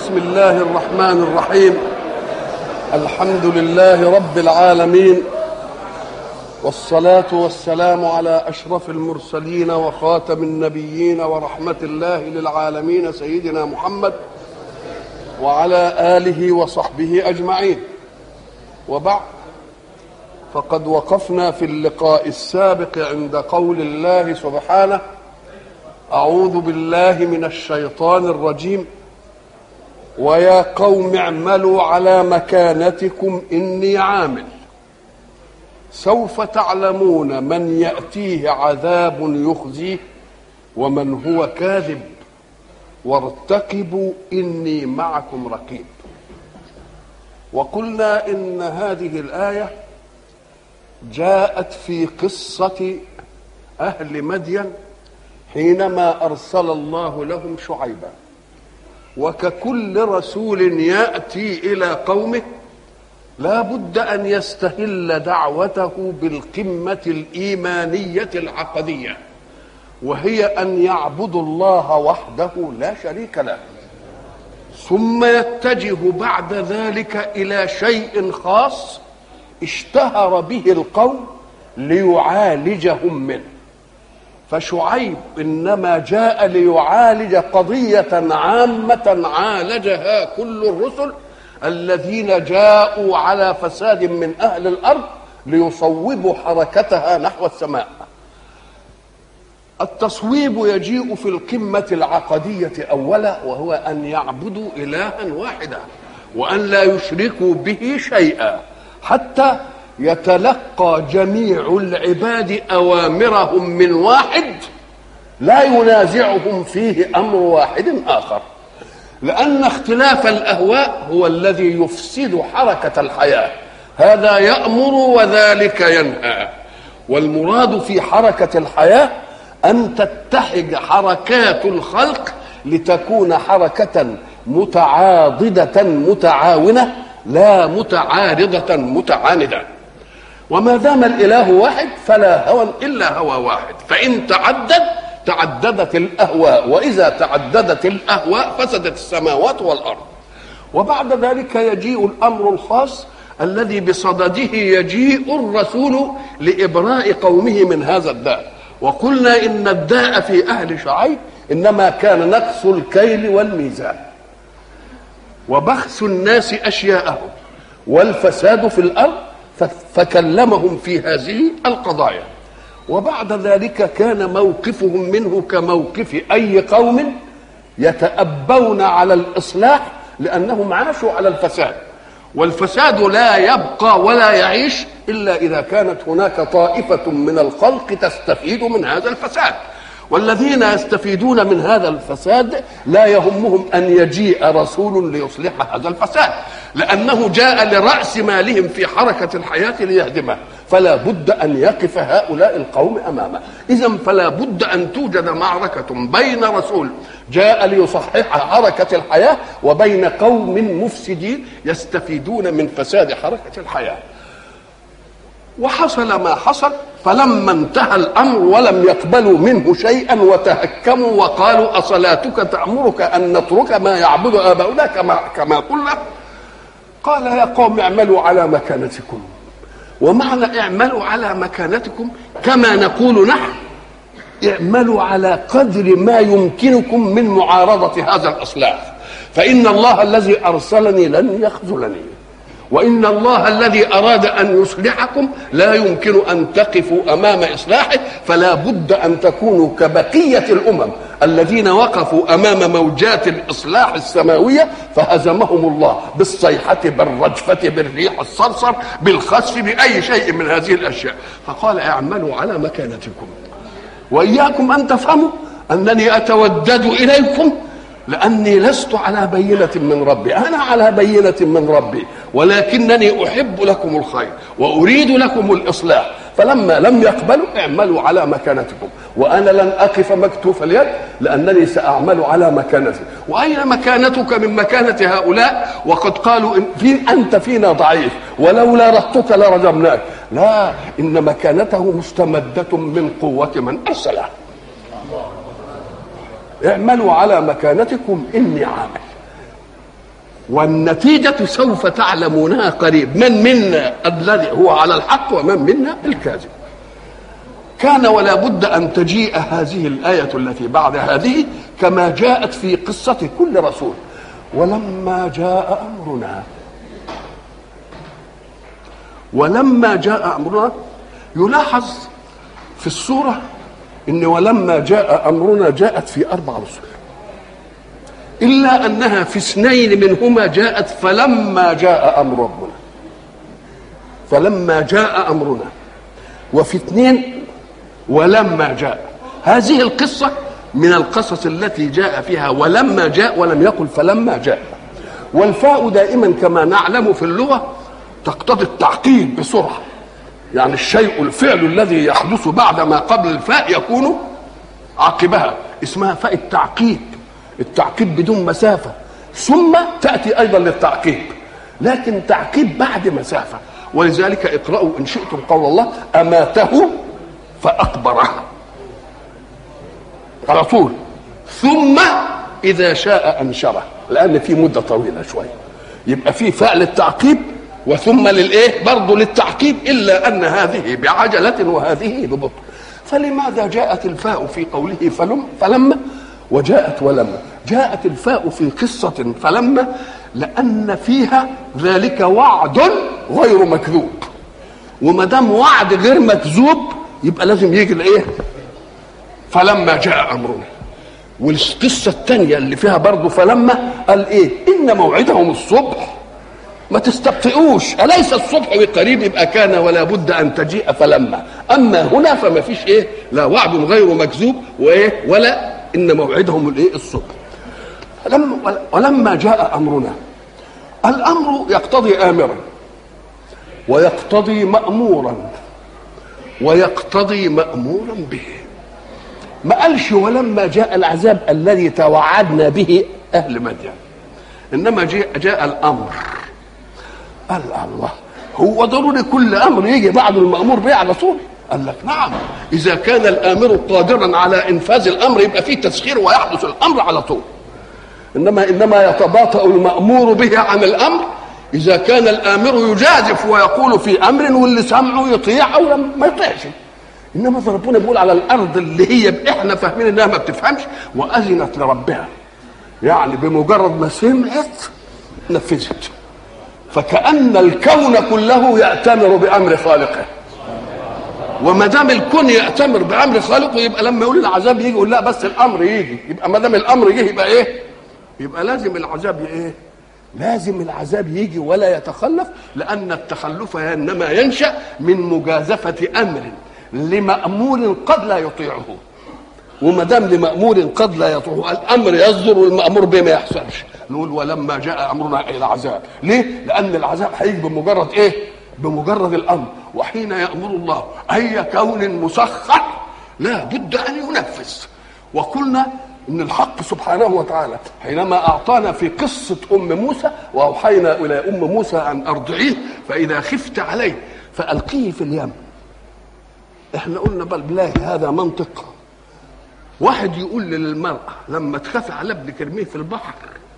بسم الله الرحمن الرحيم الحمد لله رب العالمين والصلاة والسلام على أشرف المرسلين وخاتم النبيين ورحمة الله للعالمين سيدنا محمد وعلى آله وصحبه أجمعين وبعد فقد وقفنا في اللقاء السابق عند قول الله سبحانه أعوذ بالله من الشيطان الرجيم ويا قوم اعملوا على مكانتكم إني عامل سوف تعلمون من يأتيه عذاب يخزيه ومن هو كاذب وارتقبوا إني معكم رقيب وقلنا إن هذه الآية جاءت في قصة أهل مدين حينما أرسل الله لهم شعيبا وككل رسول يأتي إلى قومه لا بد أن يستهل دعوته بالقمة الإيمانية العقدية وهي أن يعبدوا الله وحده لا شريك له ثم يتجه بعد ذلك إلى شيء خاص اشتهر به القوم ليعالجهم منه فشعيب انما جاء ليعالج قضيه عامه عالجها كل الرسل الذين جاءوا على فساد من اهل الارض ليصوبوا حركتها نحو السماء التصويب يجيء في القمه العقديه اولا وهو ان يعبدوا الها واحدا وان لا يشركوا به شيئا حتى يتلقى جميع العباد اوامرهم من واحد لا ينازعهم فيه امر واحد اخر لان اختلاف الاهواء هو الذي يفسد حركه الحياه هذا يامر وذلك ينهى والمراد في حركه الحياه ان تتحد حركات الخلق لتكون حركه متعاضده متعاونه لا متعارضه متعانده وما دام الاله واحد فلا هوى الا هوى واحد فان تعدد تعددت الاهواء واذا تعددت الاهواء فسدت السماوات والارض وبعد ذلك يجيء الامر الخاص الذي بصدده يجيء الرسول لابراء قومه من هذا الداء وقلنا ان الداء في اهل شعيب انما كان نقص الكيل والميزان وبخس الناس اشياءهم والفساد في الارض فكلمهم في هذه القضايا وبعد ذلك كان موقفهم منه كموقف اي قوم يتأبون على الاصلاح لانهم عاشوا على الفساد والفساد لا يبقى ولا يعيش الا اذا كانت هناك طائفه من الخلق تستفيد من هذا الفساد والذين يستفيدون من هذا الفساد لا يهمهم ان يجيء رسول ليصلح هذا الفساد لانه جاء لراس مالهم في حركه الحياه ليهدمه فلا بد ان يقف هؤلاء القوم امامه اذا فلا بد ان توجد معركه بين رسول جاء ليصحح حركه الحياه وبين قوم مفسدين يستفيدون من فساد حركه الحياه وحصل ما حصل فلما انتهى الامر ولم يقبلوا منه شيئا وتهكموا وقالوا اصلاتك تامرك ان نترك ما يعبد اباؤنا كما كما قلنا قال يا قوم اعملوا على مكانتكم ومعنى اعملوا على مكانتكم كما نقول نحن اعملوا على قدر ما يمكنكم من معارضه هذا الاصلاح فان الله الذي ارسلني لن يخذلني وان الله الذي اراد ان يصلحكم لا يمكن ان تقفوا امام اصلاحه فلا بد ان تكونوا كبقيه الامم الذين وقفوا امام موجات الاصلاح السماويه فهزمهم الله بالصيحه بالرجفه بالريح الصرصر بالخسف باي شيء من هذه الاشياء فقال اعملوا على مكانتكم واياكم ان تفهموا انني اتودد اليكم لاني لست على بينه من ربي انا على بينه من ربي ولكنني احب لكم الخير واريد لكم الاصلاح فلما لم يقبلوا اعملوا على مكانتكم وانا لن اقف مكتوف اليد لانني ساعمل على مكانتي واين مكانتك من مكانه هؤلاء وقد قالوا إن في انت فينا ضعيف ولولا رهتك لرجمناك لا ان مكانته مستمده من قوه من ارسله اعملوا على مكانتكم اني عامل والنتيجة سوف تعلمونها قريب من منا الذي هو على الحق ومن منا الكاذب كان ولا بد أن تجيء هذه الآية التي بعد هذه كما جاءت في قصة كل رسول ولما جاء أمرنا ولما جاء أمرنا يلاحظ في السورة إن ولما جاء أمرنا جاءت في أربع رسل إلا أنها في اثنين منهما جاءت فلما جاء أمر ربنا فلما جاء أمرنا وفي اثنين ولما جاء هذه القصة من القصص التي جاء فيها ولما جاء ولم يقل فلما جاء والفاء دائما كما نعلم في اللغة تقتضي التعقيد بسرعة يعني الشيء الفعل الذي يحدث بعد ما قبل الفاء يكون عقبها اسمها فاء التعقيد التعقيب بدون مسافة ثم تأتي أيضا للتعقيب لكن تعقيب بعد مسافة ولذلك اقرأوا إن شئتم قول الله أماته فأقبره على طول ثم إذا شاء أنشره لأن في مدة طويلة شوية يبقى في فعل التعقيب وثم للإيه برضه للتعقيب إلا أن هذه بعجلة وهذه ببطء فلماذا جاءت الفاء في قوله فلم فلما وجاءت ولما جاءت الفاء في قصة فلما لأن فيها ذلك وعد غير مكذوب وما دام وعد غير مكذوب يبقى لازم يجي الايه فلما جاء امرنا والقصه الثانيه اللي فيها برضه فلما قال ايه ان موعدهم الصبح ما تستبطئوش اليس الصبح بقريب يبقى كان ولا بد ان تجيء فلما اما هنا فما فيش ايه لا وعد غير مكذوب وايه ولا ان موعدهم الايه الصبح لما ولما جاء امرنا الامر يقتضي امرا ويقتضي مامورا ويقتضي مامورا به ما قالش ولما جاء العذاب الذي توعدنا به اهل مدين انما جاء, جاء الامر قال الله هو ضروري كل امر يجي بعد المامور به على طول قال لك نعم اذا كان الامر قادرا على انفاذ الامر يبقى فيه تسخير ويحدث الامر على طول انما انما يتباطا المامور به عن الامر اذا كان الامر يجازف ويقول في امر واللي سمعه يطيع او ما يطيعش انما ربنا بيقول على الارض اللي هي احنا فاهمين انها ما بتفهمش واذنت لربها يعني بمجرد ما سمعت نفذت فكأن الكون كله يأتمر بأمر خالقه وما دام الكون يأتمر بأمر خالقه يبقى لما يقول العذاب يجي يقول لا بس الأمر يجي يبقى ما دام الأمر يجي يبقى إيه؟ يبقى لازم العذاب إيه؟ لازم العذاب يجي ولا يتخلف لأن التخلف إنما ينشأ من مجازفة أمر لمأمور قد لا يطيعه وما دام لمأمور قد لا يطيعه الأمر يصدر والمأمور به ما يحصلش نقول ولما جاء أمرنا إلى العذاب ليه؟ لأن العذاب هيجي بمجرد إيه؟ بمجرد الأمر وحين يأمر الله أي كون مسخر لا بد أن ينفذ وقلنا ان الحق سبحانه وتعالى حينما اعطانا في قصه ام موسى واوحينا الى ام موسى ان ارضعيه فاذا خفت عليه فالقيه في اليم احنا قلنا بل بالله هذا منطق واحد يقول للمرأة لما تخاف على ابنك ارميه في البحر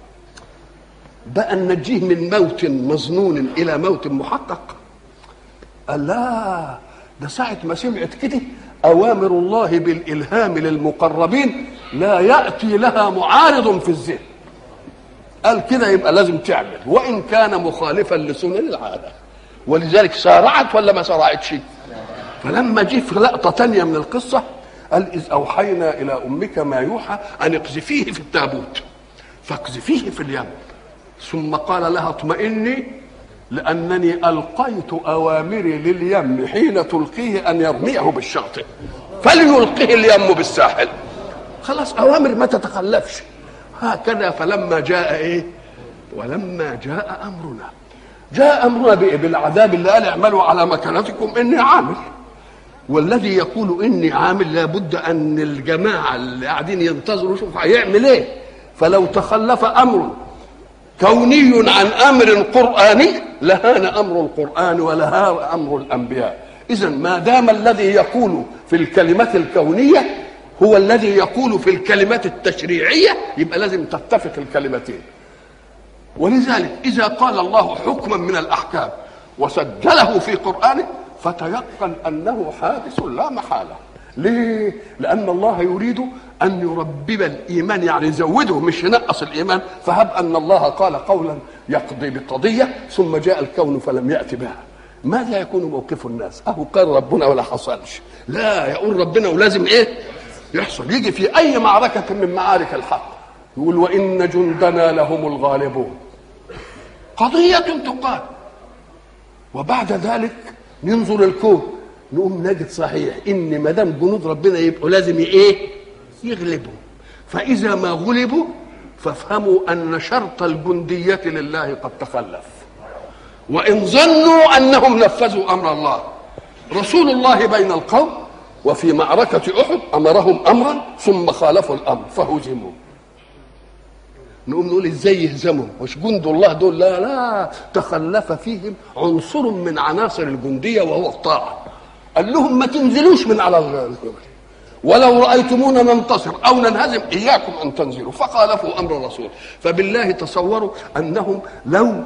بقى ننجيه من موت مظنون إلى موت محقق قال لا ده ساعة ما سمعت كده أوامر الله بالإلهام للمقربين لا يأتي لها معارض في الذهن قال كده يبقى لازم تعمل وإن كان مخالفا لسنن العادة ولذلك سارعت ولا ما سارعتش فلما جه في لقطة تانية من القصة قال إذ أوحينا إلى أمك ما يوحى أن اقذفيه في التابوت فاقذفيه في اليم ثم قال لها اطمئني لأنني ألقيت أوامري لليم حين تلقيه أن يرميه بالشاطئ فليلقه اليم بالساحل خلاص أوامر ما تتخلفش هكذا فلما جاء إيه ولما جاء أمرنا جاء أمرنا بالعذاب اللي قال اعملوا على مكانتكم إني عامل والذي يقول اني عامل لابد ان الجماعه اللي قاعدين ينتظروا يشوفوا هيعمل ايه فلو تخلف امر كوني عن امر قراني لهان امر القران ولهان امر الانبياء اذا ما دام الذي يقول في الكلمات الكونيه هو الذي يقول في الكلمات التشريعيه يبقى لازم تتفق الكلمتين ولذلك إذا قال الله حكما من الأحكام وسجله في قرآنه فتيقن أنه حادث لا محالة ليه؟ لأن الله يريد أن يربب الإيمان يعني يزوده مش ينقص الإيمان فهب أن الله قال قولا يقضي بقضية ثم جاء الكون فلم يأت بها ماذا يكون موقف الناس أهو قال ربنا ولا حصلش لا يقول ربنا ولازم إيه يحصل يجي في أي معركة من معارك الحق يقول وإن جندنا لهم الغالبون قضية تقال وبعد ذلك ننظر الكون نقوم نجد صحيح ان ما دام جنود ربنا يبقوا لازم ايه؟ يغلبوا فاذا ما غلبوا فافهموا ان شرط الجنديه لله قد تخلف وان ظنوا انهم نفذوا امر الله رسول الله بين القوم وفي معركه احد امرهم امرا ثم خالفوا الامر فهزموا نقوم نقول ازاي يهزمهم مش جند الله دول لا لا تخلف فيهم عنصر من عناصر الجنديه وهو الطاعه قال لهم ما تنزلوش من على الجبل ولو رايتمونا ننتصر او ننهزم اياكم ان تنزلوا فخالفوا امر الرسول فبالله تصوروا انهم لو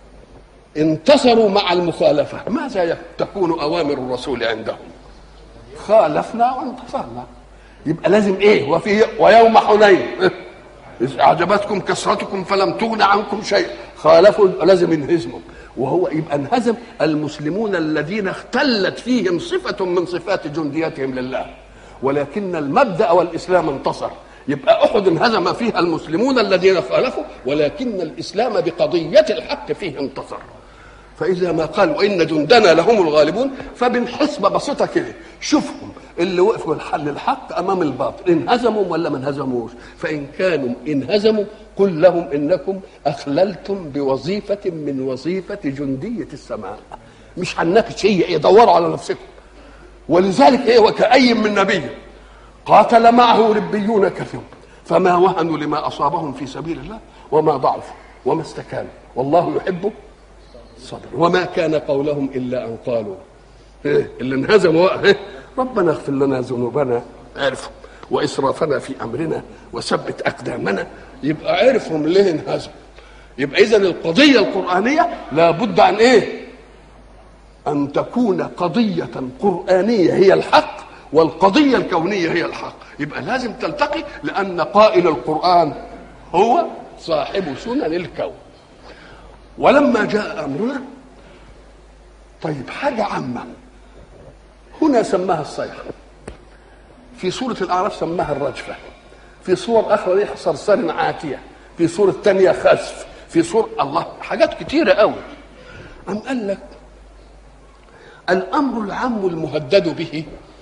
انتصروا مع المخالفه ماذا تكون اوامر الرسول عندهم خالفنا وانتصرنا يبقى لازم ايه وفي ويوم حنين إذ أعجبتكم كثرتكم فلم تغن عنكم شيء خالفوا لازم ينهزموا وهو يبقى انهزم المسلمون الذين اختلت فيهم صفة من صفات جنديتهم لله ولكن المبدأ والإسلام انتصر يبقى أحد انهزم فيها المسلمون الذين خالفوا ولكن الإسلام بقضية الحق فيه انتصر فإذا ما قال وإن جندنا لهم الغالبون فبنحسبة بسيطة كده شوفهم اللي وقفوا الحل الحق أمام الباطل انهزموا ولا ما انهزموش فإن كانوا انهزموا قل لهم إنكم أخللتم بوظيفة من وظيفة جندية السماء مش هنناقش هي ايه دوروا على نفسكم ولذلك ايه وكأي من نبي قاتل معه ربيون كثير فما وهنوا لما أصابهم في سبيل الله وما ضعفوا وما استكانوا والله يحب صبر وما كان قولهم الا ان قالوا إيه اللي انهزموا إيه ربنا اغفر لنا ذنوبنا عرفوا واسرافنا في امرنا وثبت اقدامنا يبقى عرفهم ليه انهزموا يبقى اذا القضيه القرانيه لابد عن ايه ان تكون قضيه قرانيه هي الحق والقضيه الكونيه هي الحق يبقى لازم تلتقي لان قائل القران هو صاحب سنن الكون ولما جاء امرنا طيب حاجه عامه هنا سماها الصيحه في سوره الاعراف سماها الرجفه في صور اخرى دي صرصار عاتيه في سوره ثانيه خسف في سوره الله حاجات كتيره قوي أم قال لك الامر العام المهدد به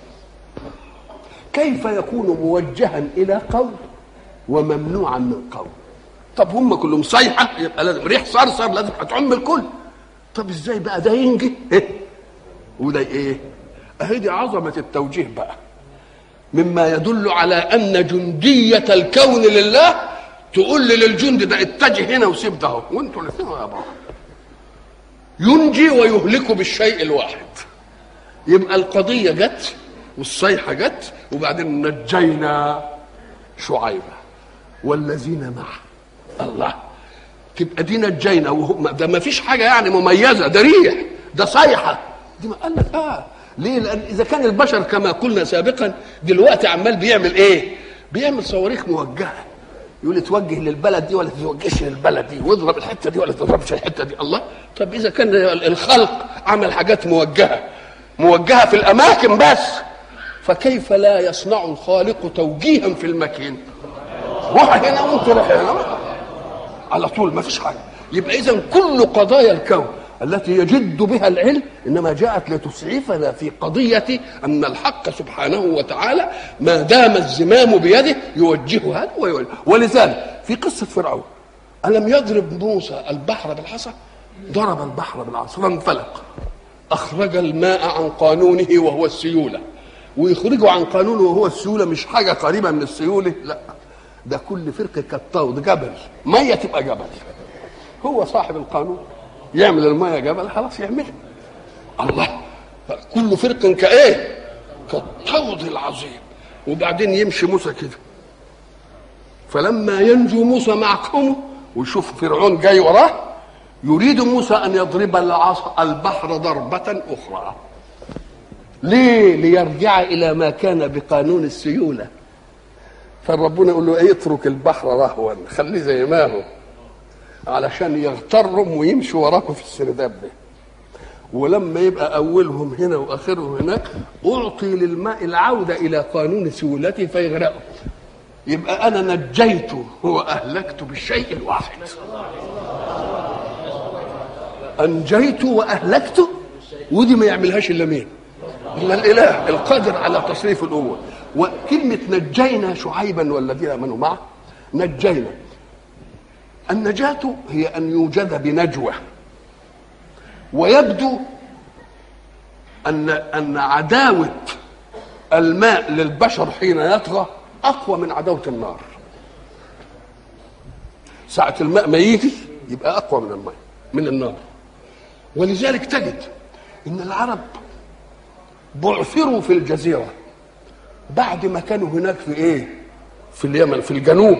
كيف يكون موجها الى قول وممنوعا من قول طب هم كلهم صيحه يبقى لازم ريح صرصر لازم هتعم الكل طب ازاي بقى ده ينجي إيه؟ وده ايه اهي دي عظمه التوجيه بقى مما يدل على ان جنديه الكون لله تقول للجند ده اتجه هنا وسيب ده وانتوا الاثنين يا بعض ينجي ويهلك بالشيء الواحد يبقى القضيه جت والصيحه جت وبعدين نجينا شعيبه والذين معه الله تبقى دي نجينا وهم ده ما فيش حاجه يعني مميزه ده ريح ده صيحه دي ما قال لك اه ليه؟ لان اذا كان البشر كما قلنا سابقا دلوقتي عمال بيعمل ايه؟ بيعمل صواريخ موجهه يقول توجه للبلد دي ولا توجهش للبلد دي واضرب الحته دي ولا تضربش الحته دي الله طب اذا كان الخلق عمل حاجات موجهه موجهه في الاماكن بس فكيف لا يصنع الخالق توجيها في المكان روح هنا وانت روح هنا على طول ما فيش حاجه يبقى اذا كل قضايا الكون التي يجد بها العلم انما جاءت لتسعفنا في قضيه ان الحق سبحانه وتعالى ما دام الزمام بيده يوجهه هذا ويوجه ولذلك في قصه فرعون الم يضرب موسى البحر بالحصى ضرب البحر بالعصا فانفلق اخرج الماء عن قانونه وهو السيوله ويخرجه عن قانونه وهو السيوله مش حاجه قريبه من السيوله لا ده كل فرقه كالطود جبل ميه تبقى جبل هو صاحب القانون يعمل الميه جبل خلاص يعملها الله كل فرق كايه كالطود العظيم وبعدين يمشي موسى كده فلما ينجو موسى مع قومه ويشوف فرعون جاي وراه يريد موسى ان يضرب العصا البحر ضربه اخرى ليه ليرجع الى ما كان بقانون السيوله فربنا يقول له ايه اترك البحر رهوا خليه زي ما هو علشان يغترهم ويمشوا وراكم في السرداب ده ولما يبقى اولهم هنا واخرهم هناك اعطي للماء العوده الى قانون سيولته فيغرقه يبقى انا نجيته واهلكت بالشيء الواحد انجيته واهلكته ودي ما يعملهاش الا مين الا الاله القادر على تصريف الامور وكلمه نجينا شعيبا والذين امنوا معه نجينا النجاة هي أن يوجد بنجوة ويبدو أن أن عداوة الماء للبشر حين يطغى أقوى من عداوة النار ساعة الماء ما يجي يبقى أقوى من الماء من النار ولذلك تجد إن العرب بعثروا في الجزيرة بعد ما كانوا هناك في إيه؟ في اليمن في الجنوب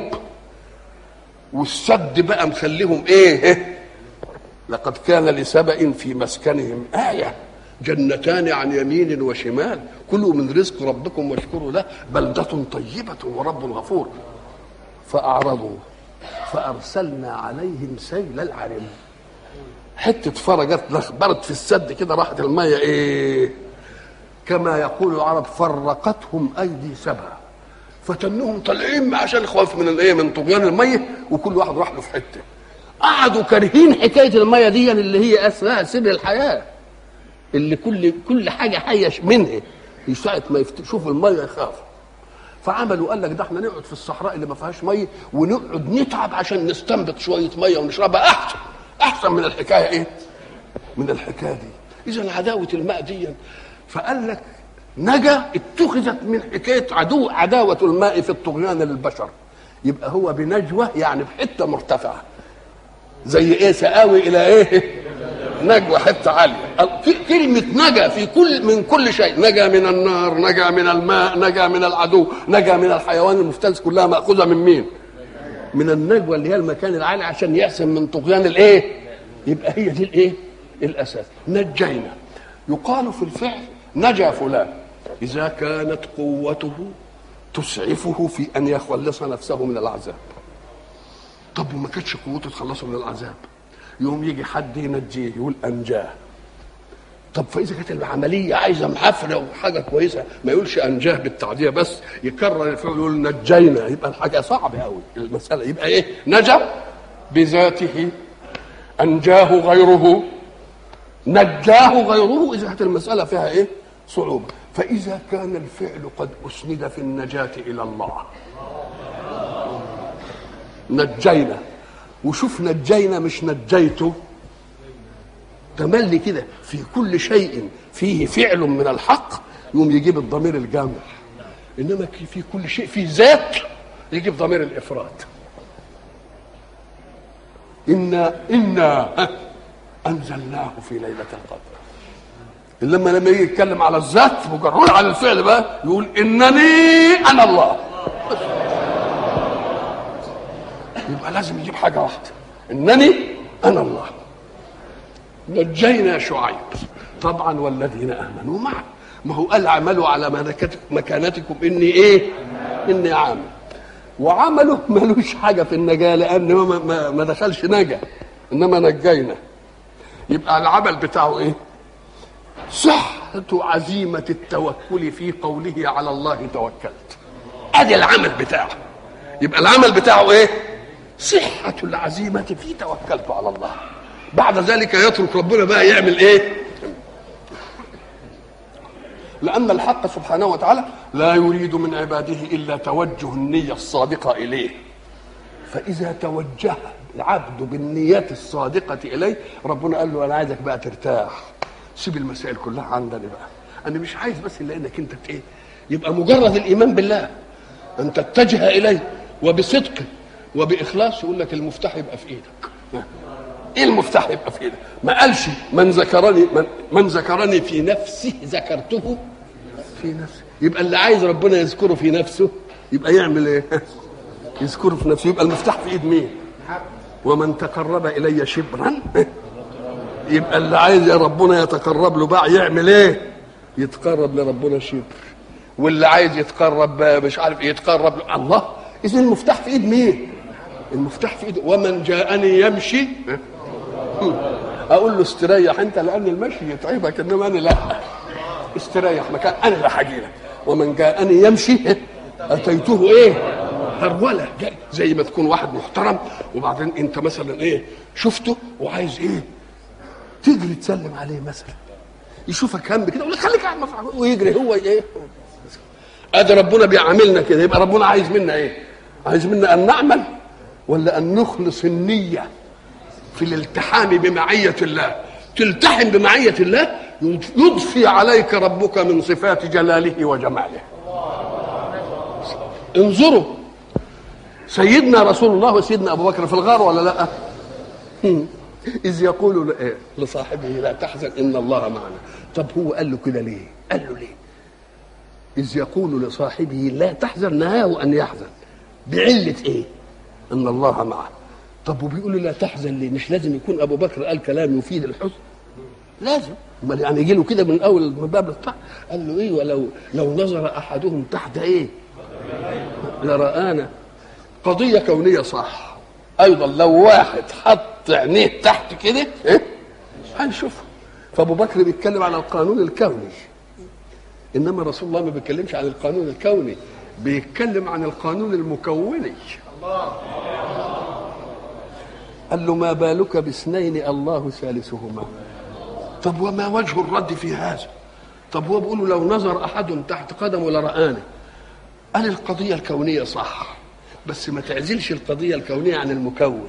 والسد بقى مخليهم ايه لقد كان لسبأ في مسكنهم آية جنتان عن يمين وشمال كلوا من رزق ربكم واشكروا له بلدة طيبة ورب غفور فأعرضوا فأرسلنا عليهم سيل العرم حتة فرجت لخبرت في السد كده راحت المية ايه كما يقول العرب فرقتهم أيدي سبأ فتنهم طالعين عشان الخوف من الايه من طغيان الميه وكل واحد راح له في حته قعدوا كارهين حكايه الميه دي اللي هي اسمها سر الحياه اللي كل كل حاجه حيه منها ساعه ما يشوفوا الميه يخافوا فعملوا قال لك ده احنا نقعد في الصحراء اللي ما فيهاش ميه ونقعد نتعب عشان نستنبط شويه ميه ونشربها احسن احسن من الحكايه ايه؟ من الحكايه دي اذا عداوه الماء دي فقال لك نجا اتخذت من حكايه عدو عداوه الماء في الطغيان للبشر يبقى هو بنجوى يعني بحته مرتفعه زي ايه سآوي الى ايه نجوى حته عاليه كلمه نجا في كل من كل شيء نجا من النار نجا من الماء نجا من العدو نجا من الحيوان المفترس كلها ماخوذه من مين من النجوى اللي هي المكان العالي عشان يحسن من طغيان الايه يبقى هي دي الايه الاساس نجينا يقال في الفعل نجا فلان إذا كانت قوته تسعفه في أن يخلص نفسه من العذاب طب وما كانتش قوته تخلصه من العذاب يوم يجي حد ينجيه يقول أنجاه طب فإذا كانت العملية عايزة محافرة وحاجة كويسة ما يقولش أنجاه بالتعدية بس يكرر الفعل يقول نجينا يبقى الحاجة صعبة أوي المسألة يبقى إيه نجا بذاته أنجاه غيره نجاه غيره إذا كانت المسألة فيها إيه صعوبة فإذا كان الفعل قد أسند في النجاة إلى الله نجينا وشوف نجينا مش نجيته تملي كده في كل شيء فيه فعل من الحق يقوم يجيب الضمير الجامع انما في كل شيء في ذات يجيب ضمير الافراد انا انا انزلناه في ليله القدر لما لما يجي يتكلم على الذات مجرد على الفعل بقى يقول انني انا الله يبقى لازم يجيب حاجه واحده انني انا الله نجينا شعيب طبعا والذين امنوا معه ما هو قال اعملوا على مكانتكم اني ايه اني عامل وعمله ملوش حاجه في النجاه لان ما, ما, ما دخلش نجا انما نجينا يبقى العمل بتاعه ايه صحة عزيمة التوكل في قوله على الله توكلت ادي العمل بتاعه يبقى العمل بتاعه ايه صحة العزيمة في توكلت على الله بعد ذلك يترك ربنا بقى يعمل ايه لأن الحق سبحانه وتعالى لا يريد من عباده إلا توجه النية الصادقة إليه فإذا توجه العبد بالنية الصادقة إليه ربنا قال له أنا عايزك بقى ترتاح سيب المسائل كلها عندنا بقى انا مش عايز بس الا انك انت ايه يبقى مجرد الايمان بالله ان تتجه اليه وبصدق وباخلاص يقول لك المفتاح يبقى في ايدك ايه المفتاح يبقى في ايدك ما قالش من ذكرني من, من ذكرني في نفسه ذكرته في نفسه يبقى اللي عايز ربنا يذكره في نفسه يبقى يعمل ايه يذكره في نفسه يبقى المفتاح في ايد مين ومن تقرب الي شبرا يبقى اللي عايز يا ربنا يتقرب له بقى يعمل ايه يتقرب لربنا شبر واللي عايز يتقرب مش عارف إيه يتقرب له الله اذا المفتاح في ايد مين المفتاح في ايد ومن جاءني يمشي اقول له استريح انت لان المشي يتعبك انما انا لا استريح مكان انا اللي هاجي لك ومن جاءني يمشي اتيته ايه هروله زي ما تكون واحد محترم وبعدين انت مثلا ايه شفته وعايز ايه تجري تسلم عليه مثلا يشوفك هم كده يقول لك خليك قاعد ويجري هو ايه ادي ربنا بيعاملنا كده يبقى ربنا عايز منا ايه عايز منا ان نعمل ولا ان نخلص النيه في الالتحام بمعيه الله تلتحم بمعيه الله يضفي عليك ربك من صفات جلاله وجماله انظروا سيدنا رسول الله وسيدنا ابو بكر في الغار ولا لا اذ يقول لصاحبه لا تحزن ان الله معنا طب هو قال له كده ليه قال له ليه اذ يقول لصاحبه لا تحزن نهاه ان يحزن بعله ايه ان الله معه طب وبيقول له لا تحزن ليه مش لازم يكون ابو بكر قال كلام يفيد الحزن لازم امال يعني يجي له كده من اول من باب الطاعه قال له ايه ولو لو نظر احدهم تحت ايه لرآنا قضيه كونيه صح ايضا لو واحد حط عينيه تحت كده ايه هنشوفه فابو بكر بيتكلم على القانون الكوني انما رسول الله ما بيتكلمش عن القانون الكوني بيتكلم عن القانون المكوني قال له ما بالك باثنين الله ثالثهما طب وما وجه الرد في هذا طب هو بيقول لو نظر احد تحت قدمه لرآني قال القضيه الكونيه صح بس ما تعزلش القضيه الكونيه عن المكون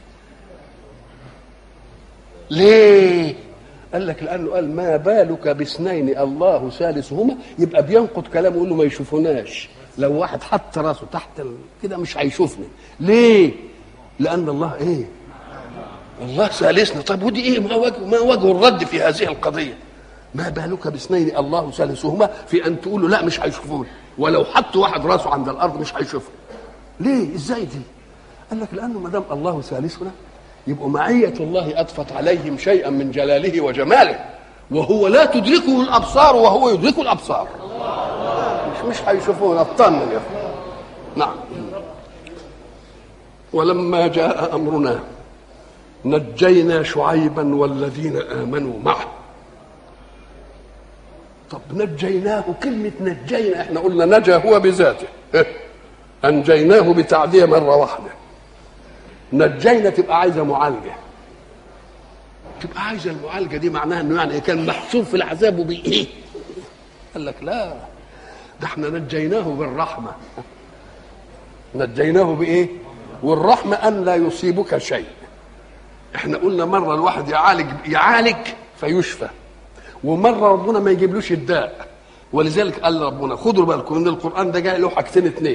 ليه قال لك لانه قال ما بالك باثنين الله ثالثهما يبقى بينقض كلامه يقول له ما يشوفوناش لو واحد حط راسه تحت ال... كده مش هيشوفني ليه لان الله ايه الله ثالثنا طب ودي ايه ما وجه ما وجه الرد في هذه القضيه ما بالك باثنين الله ثالثهما في ان تقولوا لا مش هيشوفوني ولو حط واحد راسه عند الارض مش هيشوفني ليه ازاي دي قال لك لانه ما دام الله ثالثنا يبقى معية الله أضفت عليهم شيئا من جلاله وجماله وهو لا تدركه الأبصار وهو يدرك الأبصار مش مش هيشوفون اطمن يا أخي نعم ولما جاء أمرنا نجينا شعيبا والذين آمنوا معه طب نجيناه كلمة نجينا احنا قلنا نجا هو بذاته أنجيناه بتعدية مرة واحدة نجينا تبقى عايزه معالجه تبقى عايزه المعالجه دي معناها انه يعني كان محسوب في العذاب وبالايه قال لك لا ده احنا نجيناه بالرحمه نجيناه بايه والرحمه ان لا يصيبك شيء احنا قلنا مره الواحد يعالج يعالج فيشفى ومره ربنا ما يجيبلوش الداء ولذلك قال ربنا خدوا بالكم ان القران ده جاي له حاجتين اتنين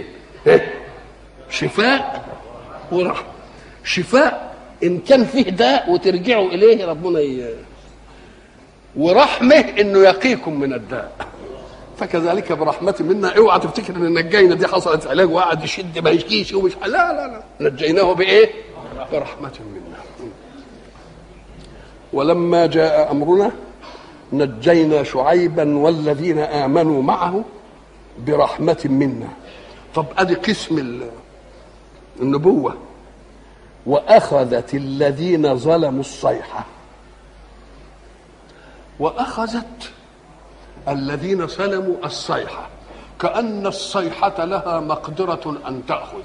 شفاء ورحمه شفاء ان كان فيه داء وترجعوا اليه ربنا ي... ورحمه انه يقيكم من الداء فكذلك برحمة منا اوعى تفتكر ان نجينا دي حصلت علاج وقعد يشد ما يشكيش ومش لا لا لا نجيناه بايه؟ برحمة منا ولما جاء امرنا نجينا شعيبا والذين امنوا معه برحمة منا طب ادي قسم النبوه واخذت الذين ظلموا الصيحه واخذت الذين ظلموا الصيحه كان الصيحه لها مقدره ان تاخذ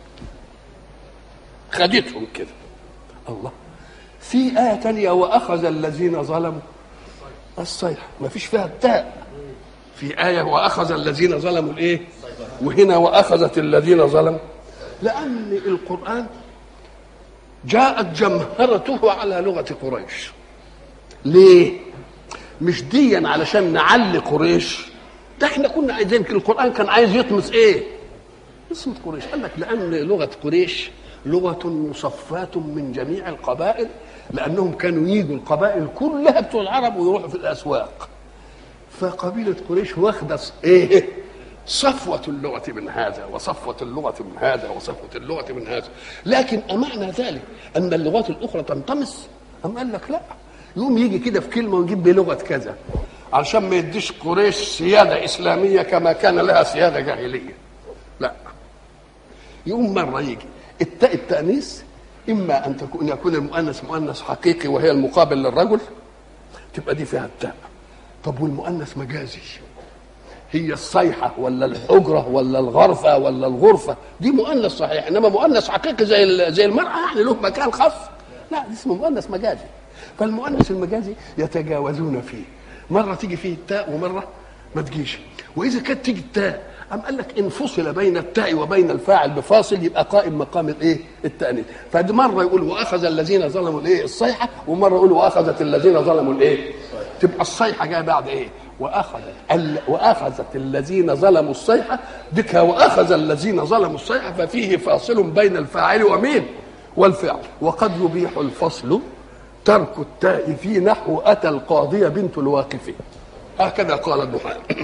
خدتهم كده الله في آية تانية وأخذ الذين ظلموا الصيحة ما فيش فيها التاء في آية وأخذ الذين ظلموا الإيه وهنا وأخذت الذين ظلموا لأن القرآن جاءت جمهرته على لغة قريش ليه مش ديا علشان نعلي قريش ده احنا كنا عايزين القرآن كان عايز يطمس ايه اسم قريش قال لك لأن لغة قريش لغة مصفاة من جميع القبائل لأنهم كانوا يجوا القبائل كلها بتوع العرب ويروحوا في الأسواق فقبيلة قريش واخدة ايه صفوة اللغة من هذا وصفوة اللغة من هذا وصفوة اللغة من هذا لكن أمعنى ذلك أن اللغات الأخرى تنطمس أم قال لك لا يقوم يجي كده في كلمة ويجيب بلغة كذا علشان ما يديش قريش سيادة إسلامية كما كان لها سيادة جاهلية لا يقوم مرة يجي التاء التأنيث إما أن تكون يكون المؤنث مؤنث حقيقي وهي المقابل للرجل تبقى دي فيها التاء طب والمؤنث مجازي هي الصيحة ولا الحجرة ولا الغرفة ولا الغرفة دي مؤنث صحيح إنما مؤنث حقيقي زي زي المرأة يعني له مكان خاص لا دي اسمه مؤنث مجازي فالمؤنث المجازي يتجاوزون فيه مرة تيجي فيه التاء ومرة ما تجيش وإذا كانت تيجي التاء أم قال لك إن فصل بين التاء وبين الفاعل بفاصل يبقى قائم مقام الإيه؟ التأنيث فدي مرة يقول وأخذ الذين ظلموا الإيه؟ الصيحة ومرة يقول وأخذت الذين ظلموا الإيه؟ تبقى الصيحة جاية بعد إيه؟ وأخذت ال... وأخذت الذين ظلموا الصيحة بك وأخذ الذين ظلموا الصيحة ففيه فاصل بين الفاعل ومين؟ والفعل وقد يبيح الفصل ترك التاء في نحو أتى القاضية بنت الواقف هكذا قال النحاة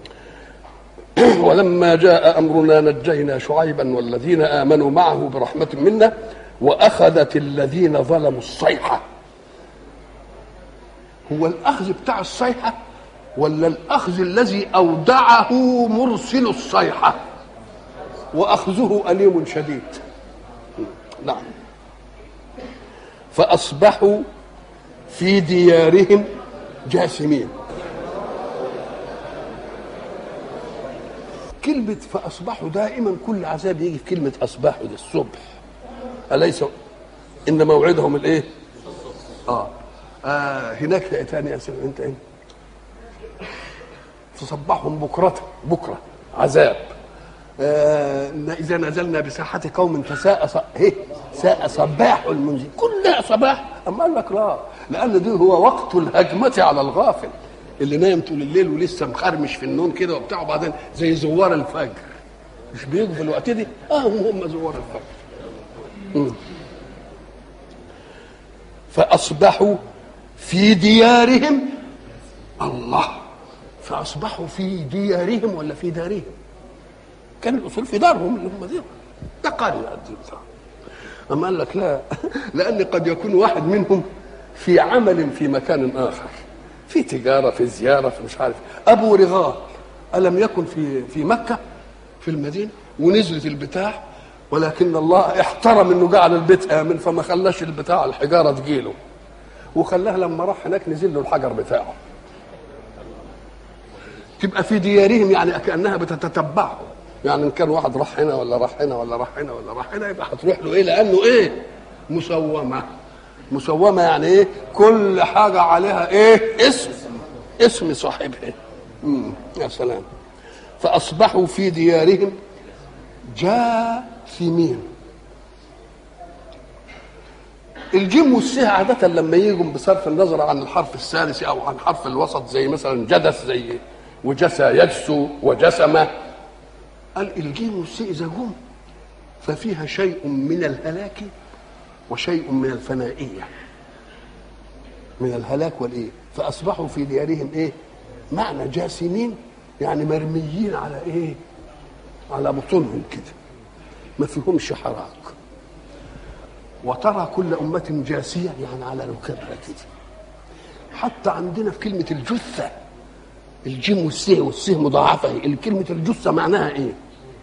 ولما جاء أمرنا نجينا شعيبا والذين آمنوا معه برحمة منا وأخذت الذين ظلموا الصيحة هو الأخذ بتاع الصيحة ولا الأخذ الذي أودعه مرسل الصيحة وأخذه أليم شديد نعم فأصبحوا في ديارهم جاثمين كلمة فأصبحوا دائما كل عذاب يجي في كلمة أصبحوا دي الصبح أليس إن موعدهم الإيه؟ آه, آه هناك تاني يا سيدي أنت إيه؟ تصبحهم بكرة بكرة عذاب آه إذا نزلنا بساحة قوم فساء ص... إيه؟ ساء صباح المنزل كلها صباح أما قال لك لا لأن ده هو وقت الهجمة على الغافل اللي نايم طول الليل ولسه مخرمش في النوم كده وبتاع وبعدين زي زوار الفجر مش بيجوا في الوقت دي اه هم هم زوار الفجر مم. فاصبحوا في ديارهم الله فاصبحوا في ديارهم ولا في دارهم كان الاصول في دارهم اللي هم دي ده قال اما قال لك لا لان قد يكون واحد منهم في عمل في مكان اخر في تجارة في زيارة في مش عارف أبو رغال ألم يكن في في مكة في المدينة ونزلت البتاع ولكن الله احترم انه جعل البيت امن فما خلاش البتاع الحجاره تجيله وخلاها لما راح هناك نزل له الحجر بتاعه تبقى في ديارهم يعني كانها بتتتبعه يعني ان كان واحد راح هنا ولا راح هنا ولا راح هنا ولا راح هنا يبقى هتروح له ايه لانه ايه مسومه مسومه يعني ايه كل حاجه عليها ايه اسم اسم صاحبها مم. يا سلام فاصبحوا في ديارهم جاثمين الجيم والسه عادة لما يجوا بصرف النظر عن الحرف الثالث أو عن حرف الوسط زي مثلا جدث زي وجسى يجسو وجسم قال الجيم والسه إذا جم ففيها شيء من الهلاك وشيء من الفنائية من الهلاك والإيه فأصبحوا في ديارهم إيه معنى جاثمين يعني مرميين على إيه على بطونهم كده ما فيهمش حراك وترى كل أمة جاسية يعني على ركبها كده حتى عندنا في كلمة الجثة الجيم والسه والسه مضاعفة الكلمة الجثة معناها إيه؟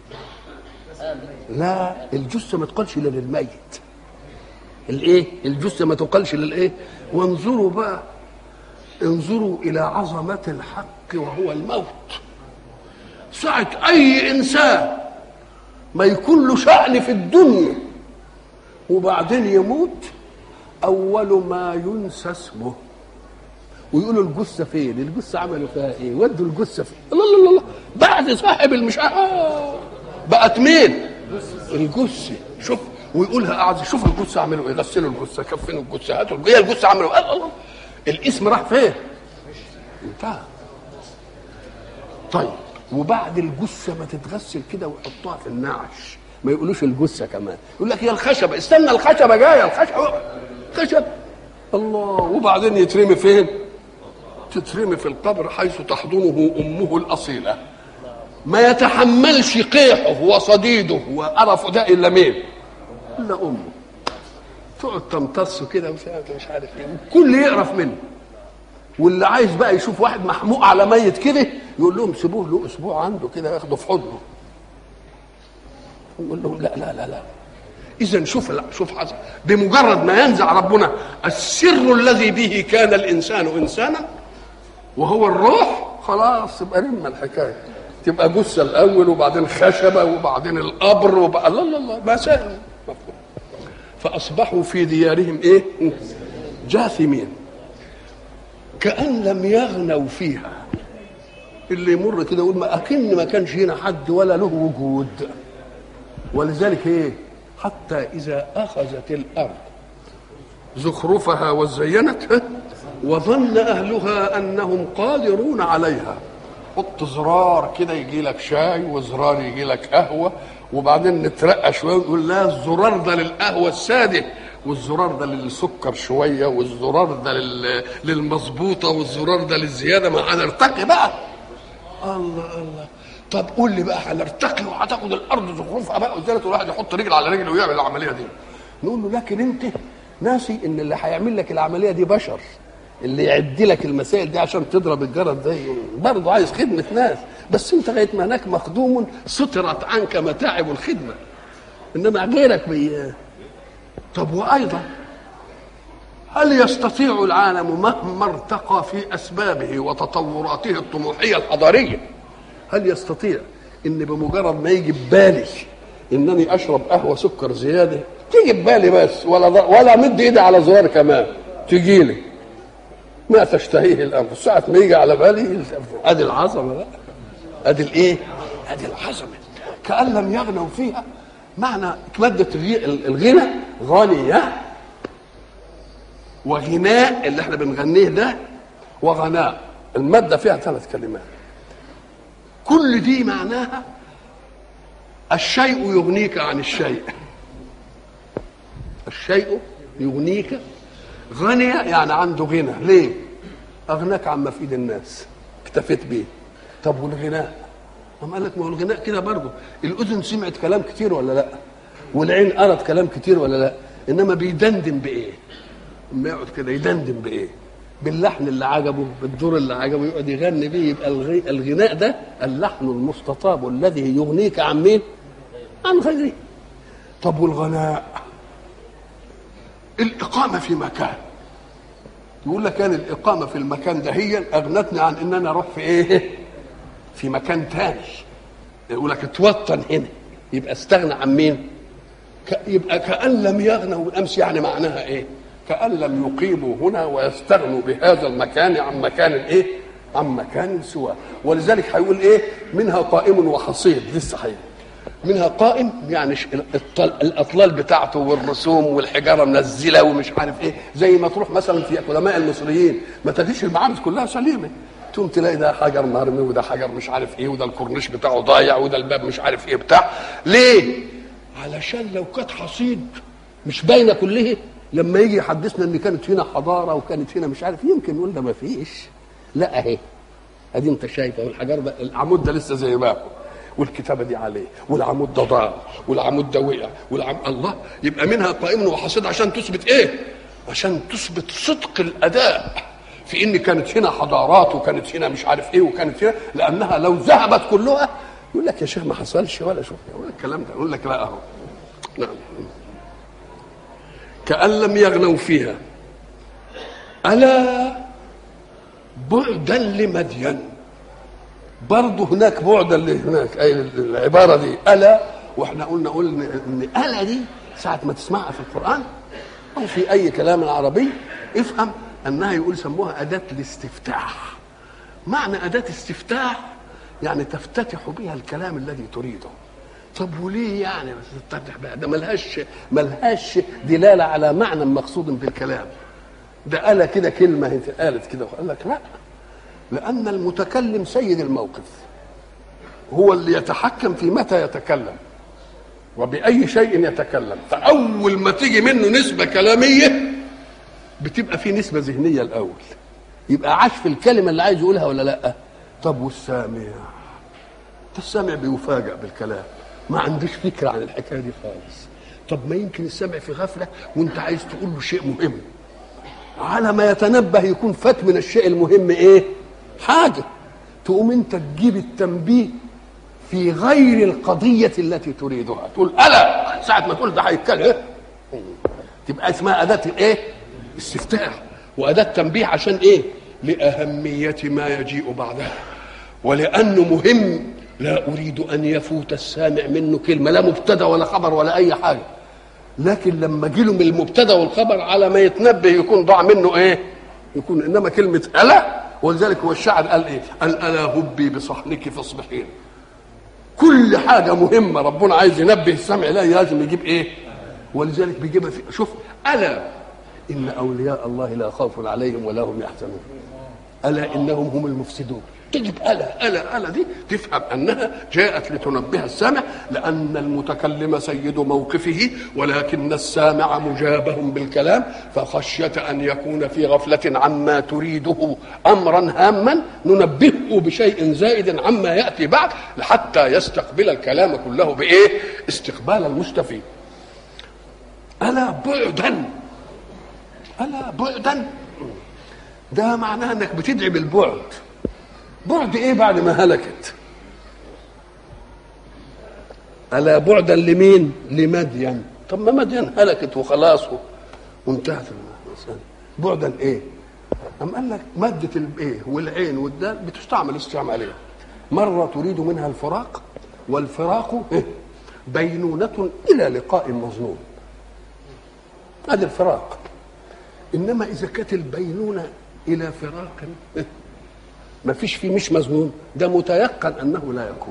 لا الجثة ما تقالش إلا للميت الإيه؟ الجثة ما تقالش للإيه؟ وانظروا بقى انظروا إلى عظمة الحق وهو الموت ساعة أي إنسان ما يكون له شأن في الدنيا وبعدين يموت أول ما ينسى اسمه ويقولوا الجثة فين؟ الجثة عملوا فيها إيه؟ ودوا الجثة فين؟ الله الله الله بعد صاحب المش آه بقت مين؟ الجثة شوف ويقولها قاعد شوف الجثة عملوا إيه؟ غسلوا الجثة كفنوا الجثة هاتوا هي الجثة عملوا الله الله الاسم راح فين؟ انتهى طيب وبعد الجثه ما تتغسل كده ويحطوها في النعش ما يقولوش الجثه كمان يقول لك هي الخشبه استنى الخشبه جايه الخشبه خشب الله وبعدين يترمي فين؟ تترمي في القبر حيث تحضنه امه الاصيله ما يتحملش قيحه وصديده وقرفه ده الا مين؟ الا امه تقعد تمتصه كده مش عارف مش عارف ايه الكل يقرف منه واللي عايز بقى يشوف واحد محموق على ميت كده يقول لهم سيبوه له اسبوع عنده كده ياخده في حضنه يقول لهم لا لا لا لا اذا شوف لا شوف حسن بمجرد ما ينزع ربنا السر الذي به كان الانسان انسانا وهو الروح خلاص يبقى رمى الحكايه تبقى جثه الاول وبعدين خشبه وبعدين القبر وبقى لا لا لا مسائل فاصبحوا في ديارهم ايه جاثمين كأن لم يغنوا فيها اللي يمر كده يقول ما أكن ما كانش هنا حد ولا له وجود ولذلك ايه حتى إذا أخذت الأرض زخرفها وزينت وظن أهلها أنهم قادرون عليها حط زرار كده يجي لك شاي وزرار يجي لك قهوة وبعدين نترقى شوية ونقول لا الزرار ده للقهوة السادة والزرار ده للسكر شويه والزرار ده لل... للمظبوطه والزرار ده للزياده ما هنرتقي بقى الله الله طب قول لي بقى هنرتقي وهتاخد الارض زخرفها بقى وزيادة الواحد يحط رجل على رجل ويعمل العمليه دي نقول له لكن انت ناسي ان اللي هيعمل لك العمليه دي بشر اللي يعد لك المسائل دي عشان تضرب الجرس ده برضه عايز خدمه ناس بس انت لغايه ما هناك مخدوم سترت عنك متاعب الخدمه انما غيرك بي طب وايضا هل يستطيع العالم مهما ارتقى في اسبابه وتطوراته الطموحيه الحضاريه هل يستطيع ان بمجرد ما يجي ببالي انني اشرب قهوه سكر زياده تيجي ببالي بس ولا ولا مد ايدي على زرار كمان تجي لي ما تشتهيه الانفس ساعه ما يجي على بالي ادي العظمه بقى ادي الايه ادي العظمه كان لم يغنوا فيها معنى مادة الغنى غنية وغناء اللي احنا بنغنيه ده وغناء المادة فيها ثلاث كلمات كل دي معناها الشيء يغنيك عن الشيء الشيء يغنيك غني يعني عنده غنى ليه اغناك عما في ايد الناس اكتفيت بيه طب والغناء قام قال لك ما هو الغناء كده برضه الاذن سمعت كلام كتير ولا لا والعين قرت كلام كتير ولا لا انما بيدندن بايه اما يقعد كده يدندن بايه باللحن اللي عجبه بالدور اللي عجبه يقعد يغني بيه يبقى الغناء ده اللحن المستطاب الذي يغنيك عن مين عن غيره طب والغناء الإقامة في مكان يقول لك كان الإقامة في المكان ده هي أغنتني عن إن أنا أروح في إيه؟ في مكان تاني يقول لك اتوطن هنا يبقى استغنى عن مين؟ ك... يبقى كأن لم يغنوا بالأمس يعني معناها إيه؟ كأن لم يقيموا هنا ويستغنوا بهذا المكان عن مكان إيه؟ عن مكان سواه ولذلك هيقول إيه؟ منها قائم وحصيد لسه هيقول منها قائم يعني الاطلال بتاعته والرسوم والحجاره منزله ومش عارف ايه زي ما تروح مثلا في قدماء المصريين ما تجيش المعابد كلها سليمه تقوم تلاقي ده حجر مرمي وده حجر مش عارف ايه وده الكورنيش بتاعه ضايع وده الباب مش عارف ايه بتاع ليه؟ علشان لو كانت حصيد مش باينه كلها لما يجي يحدثنا ان كانت هنا حضاره وكانت هنا مش عارف يمكن نقول ده ما فيش لا اهي ادي انت شايفه والحجر ده العمود ده لسه زي ما هو والكتابه دي عليه والعمود ده ضاع والعمود ده وقع والعم الله يبقى منها قائم وحصيد عشان تثبت ايه؟ عشان تثبت صدق الاداء في ان كانت هنا حضارات وكانت هنا مش عارف ايه وكانت هنا لانها لو ذهبت كلها يقول لك يا شيخ ما حصلش ولا شوف يقول لك الكلام ده يقول لك لا اهو نعم كأن لم يغنوا فيها ألا بعدا لمدين برضه هناك بعد اللي هناك اي العباره دي الا واحنا قلنا قلنا ان الا دي ساعه ما تسمعها في القران او في اي كلام عربي افهم انها يقول سموها اداه الاستفتاح معنى اداه استفتاح يعني تفتتح بها الكلام الذي تريده طب وليه يعني تفتتح بها ده ملهاش ملهاش دلاله على معنى مقصود بالكلام ده الا كده كلمه قالت كده وقال لك لا لأن المتكلم سيد الموقف هو اللي يتحكم في متى يتكلم وبأي شيء يتكلم فأول ما تيجي منه نسبة كلامية بتبقى في نسبة ذهنية الأول يبقى عاش في الكلمة اللي عايز يقولها ولا لأ طب والسامع السامع بيفاجأ بالكلام ما عندوش فكره عن الحكايه دي خالص طب ما يمكن السامع في غفله وانت عايز تقول له شيء مهم على ما يتنبه يكون فات من الشيء المهم ايه حاجه تقوم انت تجيب التنبيه في غير القضية التي تريدها تقول ألا ساعة ما تقول ده هيتكلم تبقى اسمها أداة الإيه؟ استفتاح وأداة تنبيه عشان إيه؟ لأهمية ما يجيء بعدها ولأنه مهم لا أريد أن يفوت السامع منه كلمة لا مبتدأ ولا خبر ولا أي حاجة لكن لما جيله من المبتدأ والخبر على ما يتنبه يكون ضاع منه إيه؟ يكون إنما كلمة ألا ولذلك هو الشاعر قال إيه؟ قال ألا هبي بصحنك فاصبحين كل حاجه مهمه ربنا عايز ينبه السمع لا لازم يجيب ايه ولذلك بيجيبها في شوف الا ان اولياء الله لا خوف عليهم ولا هم يحزنون الا انهم هم المفسدون تجب الا الا الا دي تفهم انها جاءت لتنبه السامع لان المتكلم سيد موقفه ولكن السامع مجابه بالكلام فخشيه ان يكون في غفله عما تريده امرا هاما ننبهه بشيء زائد عما ياتي بعد حتى يستقبل الكلام كله بايه؟ استقبال المستفيد. الا بعدا الا بعدا ده معناه انك بتدعي بالبعد بعد ايه بعد ما هلكت الا بعدا لمين لمدين طب ما مدين هلكت وخلاص وانتهت المسألة بعدا ايه أم قال لك مادة الايه والعين والدال بتستعمل استعمالية مرة تريد منها الفراق والفراق إيه؟ بينونة إلى لقاء مظنون هذا الفراق إنما إذا كانت البينونة إلى فراق إيه؟ ما فيش فيه مش مظنون ده متيقن انه لا يكون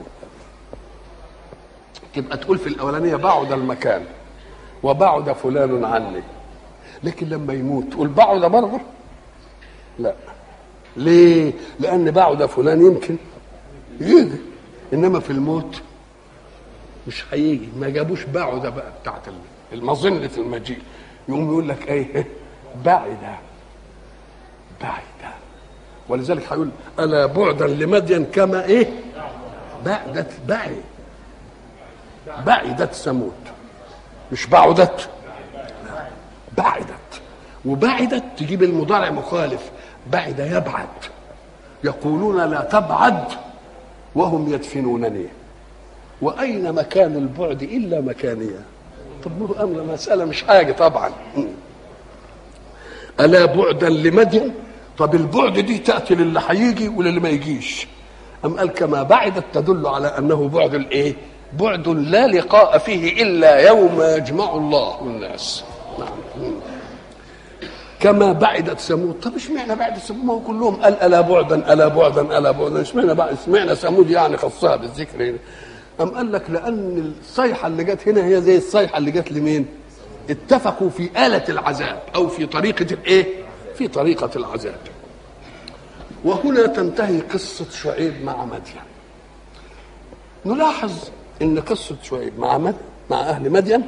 تبقى تقول في الاولانيه بعد المكان وبعد فلان عني لكن لما يموت تقول بعد برضه لا ليه لان بعد فلان يمكن يجي انما في الموت مش هيجي ما جابوش بعد بقى بتاعت المظنه المجيء يقوم يقول لك ايه بعد بعد ولذلك هيقول الا بعدا لمدين كما ايه بعدت بعد بعدت ثمود مش بعدت بعدت وبعدت تجيب المضارع مخالف بعد يبعد يقولون لا تبعد وهم يدفنونني واين مكان البعد الا مكانيه طب ما امر مساله مش حاجه طبعا الا بعدا لمدين طب البعد دي تاتي للي هيجي وللي ما يجيش ام قال كما بعدت تدل على انه بعد الايه بعد لا لقاء فيه الا يوم يجمع الله الناس نعم كما بعدت ثمود طب اشمعنى بعد ثمود ما هو كلهم قال الا بعدا الا بعدا الا بعدا اشمعنى بعد اشمعنى ثمود يعني خصها بالذكر هنا ام قال لك لان الصيحه اللي جت هنا هي زي الصيحه اللي جت لمين اتفقوا في آلة العذاب أو في طريقة الإيه؟ في طريقة العذاب وهنا تنتهي قصة شعيب مع مدين نلاحظ ان قصة شعيب مع مد... مع أهل مدين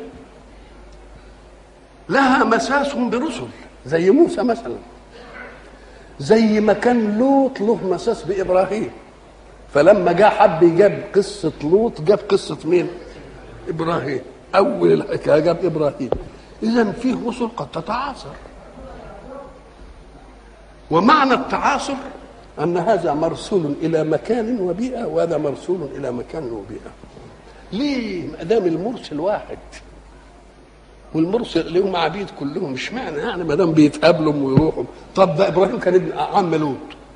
لها مساس برسل زي موسى مثلا زي ما كان لوط له مساس بإبراهيم فلما جاء حب جاب قصة لوط جاب قصة مين؟ إبراهيم أول الحكاية جاب إبراهيم إذا فيه رسل قد تتعاصر ومعنى التعاصر أن هذا مرسول إلى مكان وبيئة وهذا مرسول إلى مكان وبيئة ليه ما دام المرسل واحد والمرسل لهم عبيد كلهم مش معنى يعني ما دام بيتقابلوا ويروحوا طب ده ابراهيم كان ابن عم لوط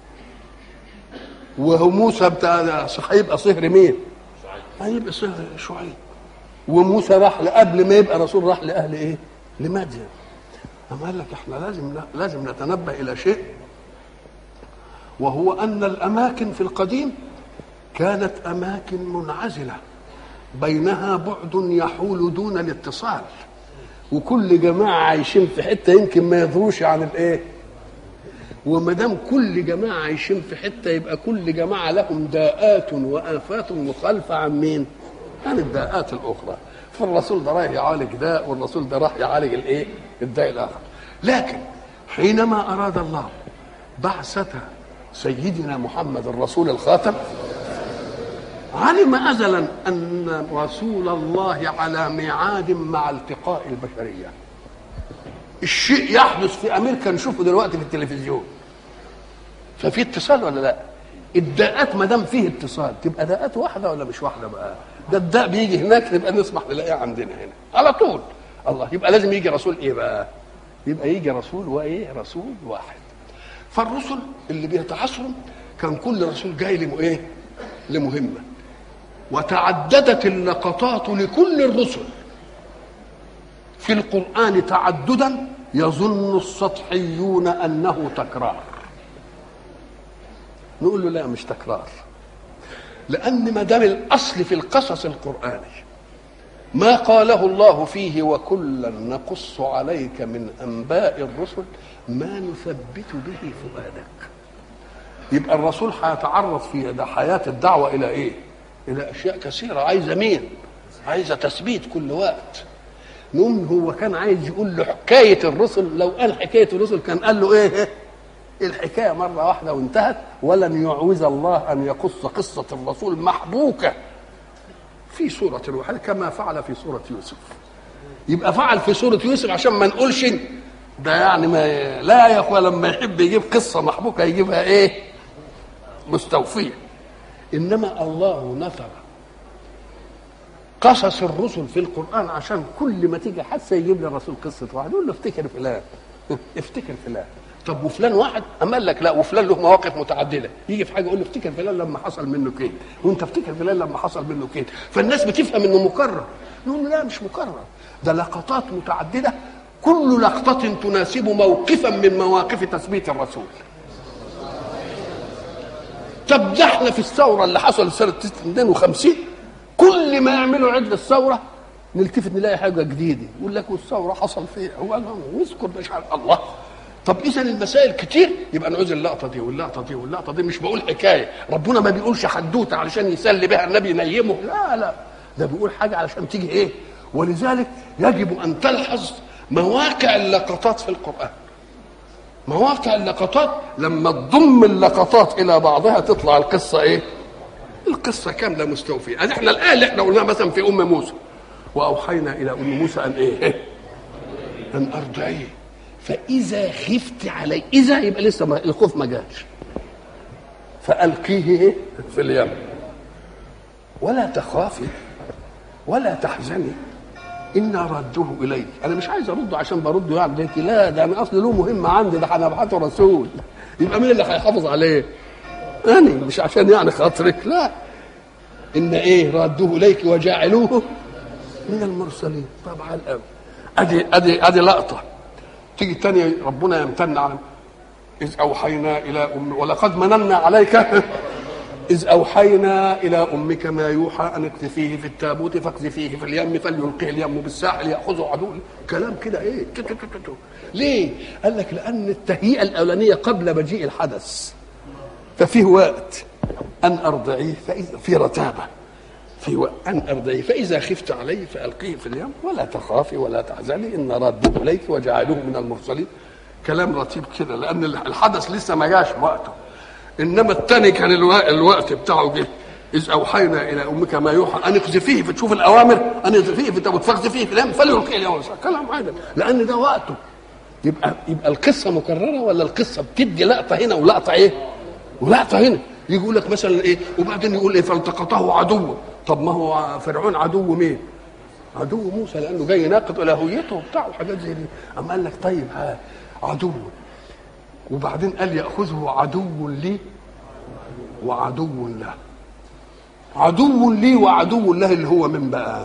وهو موسى بتاع هيبقى صهر مين؟ هيبقى صهر شعيب وموسى راح قبل ما يبقى رسول راح لاهل ايه؟ لمدين أما قال لك احنا لازم لازم نتنبه الى شيء وهو ان الاماكن في القديم كانت اماكن منعزله بينها بعد يحول دون الاتصال وكل جماعه عايشين في حته يمكن ما يدروش عن الايه وما دام كل جماعه عايشين في حته يبقى كل جماعه لهم داءات وافات مخالفه عن مين؟ عن الداءات الاخرى فالرسول ده رايح يعالج داء والرسول ده راح يعالج الايه؟ الداء الاخر لكن حينما اراد الله بعثة سيدنا محمد الرسول الخاتم علم ازلا ان رسول الله على ميعاد مع التقاء البشريه الشيء يحدث في امريكا نشوفه دلوقتي في التلفزيون ففي اتصال ولا لا الداءات ما دام فيه اتصال تبقى داءات واحده ولا مش واحده بقى ده الداء بيجي هناك نبقى نسمح نلاقيه عندنا هنا على طول الله يبقى لازم يجي رسول ايه بقى يبقى يجي رسول وايه رسول واحد فالرسل اللي بيتعاصروا كان كل رسول جاي لم ايه لمهمه وتعددت اللقطات لكل الرسل في القرآن تعددا يظن السطحيون أنه تكرار نقول له لا مش تكرار لأن ما دام الأصل في القصص القرآني ما قاله الله فيه وكلا نقص عليك من أنباء الرسل ما نثبت به فؤادك يبقى الرسول هيتعرض في حياة الدعوة إلى إيه؟ إلى أشياء كثيرة عايزة مين؟ عايزة تثبيت كل وقت نقوم هو كان عايز يقول له حكايه الرسل لو قال حكايه الرسل كان قال له ايه الحكايه مره واحده وانتهت ولن يعوز الله ان يقص قصه الرسول محبوكه في سوره واحده كما فعل في سوره يوسف يبقى فعل في سوره يوسف عشان ما نقولش ده يعني ما لا يا اخويا لما يحب يجيب قصه محبوكه يجيبها ايه مستوفيه انما الله نثر قصص الرسل في القرآن عشان كل ما تيجي حادثة يجيب لي الرسول قصة واحد يقول له افتكر فلان افتكر فلان طب وفلان واحد أما قال لك لا وفلان له مواقف متعددة يجي في حاجة يقول له افتكر فلان لما حصل منه كده وانت افتكر فلان لما حصل منه كده فالناس بتفهم انه مكرر نقول له لا مش مكرر ده لقطات متعددة كل لقطة تناسب موقفا من مواقف تثبيت الرسول طب ده احنا في الثورة اللي حصلت سنة 52 كل ما يعملوا عد الثوره نلتفت نلاقي حاجه جديده يقول لك والثوره حصل فيها هو نذكر مش عارف الله طب اذا المسائل كتير يبقى نعوز اللقطه دي واللقطه دي واللقطه دي مش بقول حكايه ربنا ما بيقولش حدوته علشان يسلي بها النبي ينيمه لا لا ده بيقول حاجه علشان تيجي ايه ولذلك يجب ان تلحظ مواقع اللقطات في القران مواقع اللقطات لما تضم اللقطات الى بعضها تطلع القصه ايه القصه كامله مستوفيه يعني احنا الان اللي احنا قلناه مثلا في ام موسى واوحينا الى ام موسى ان ايه ان ارضعيه فاذا خفت علي اذا يبقى لسه ما الخوف ما جاش فالقيه ايه في اليم ولا تخافي ولا تحزني إنا رده إليك أنا مش عايز أرده عشان برده يعني ليك لا ده أنا أصل له مهمة عندي ده هنبعته رسول يبقى مين اللي هيحافظ عليه؟ أنا مش عشان يعني خاطرك لا إن إيه رده إليك وجعلوه من المرسلين طبعا قوي أدي أدي أدي لقطة تيجي الثانية ربنا يمتن على إذ أوحينا إلى أم ولقد مننا عليك إذ أوحينا إلى أمك ما يوحى أن اقذفيه في التابوت فاقذفيه في اليم فليلقيه اليم بالساحل يأخذه عدو كلام كده إيه تو تو تو تو. ليه؟ قال لك لأن التهيئة الأولانية قبل مجيء الحدث ففيه وقت أن أرضعيه فإذا في رتابة في وقت أن أرضعيه فإذا خفت عليه فألقيه في اليم ولا تخافي ولا تحزني إن رده إليك وجعلوه من المرسلين كلام رتيب كده لأن الحدث لسه ما جاش وقته انما الثاني كان الوقت, الوقت بتاعه جه اذ اوحينا الى امك ما يوحى ان اقذفيه فتشوف الاوامر ان اقذفيه في التابوت فاقذفيه في اليم فليلقيه اليوم كلام عادي لان ده وقته يبقى يبقى القصه مكرره ولا القصه بتدي لقطه هنا ولقطه ايه؟ ولقطه هنا يجي يقول لك مثلا ايه وبعدين يقول ايه فالتقطه عدو طب ما هو فرعون عدو مين؟ عدو موسى لانه جاي يناقض الهويته وبتاع وحاجات زي دي اما قال لك طيب ها عدو وبعدين قال ياخذه عدو لي وعدو له عدو لي وعدو له اللي هو من بقى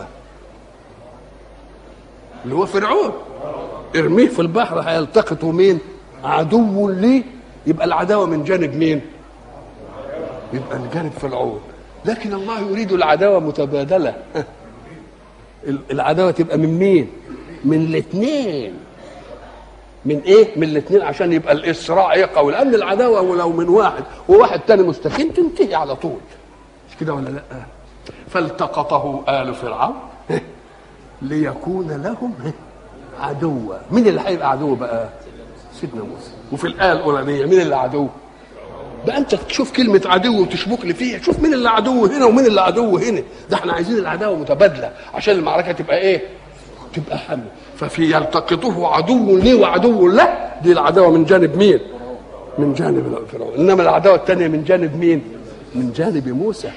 اللي هو فرعون ارميه في البحر هيلتقطه مين عدو لي يبقى العداوه من جانب مين يبقى الجانب فرعون لكن الله يريد العداوه متبادله العداوه تبقى من مين من الاثنين من ايه؟ من الاثنين عشان يبقى الاسراع ايه قوي لان العداوه ولو من واحد وواحد تاني مستقيم تنتهي على طول مش كده ولا لا؟ فالتقطه ال فرعون ليكون لهم عدوا مين اللي هيبقى عدو بقى؟ سيدنا موسى وفي الايه الاولانيه مين اللي عدو؟ بقى انت تشوف كلمه عدو وتشبك لي فيها شوف مين اللي عدو هنا ومين اللي عدو هنا ده احنا عايزين العداوه متبادله عشان المعركه تبقى ايه تبقى حمل ففي يلتقطه عدو لي وعدو له دي العداوه من جانب مين من جانب فرعون انما العداوه الثانيه من جانب مين من جانب موسى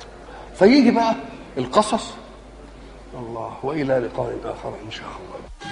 فيجي بقى القصص الله والى لقاء اخر ان شاء الله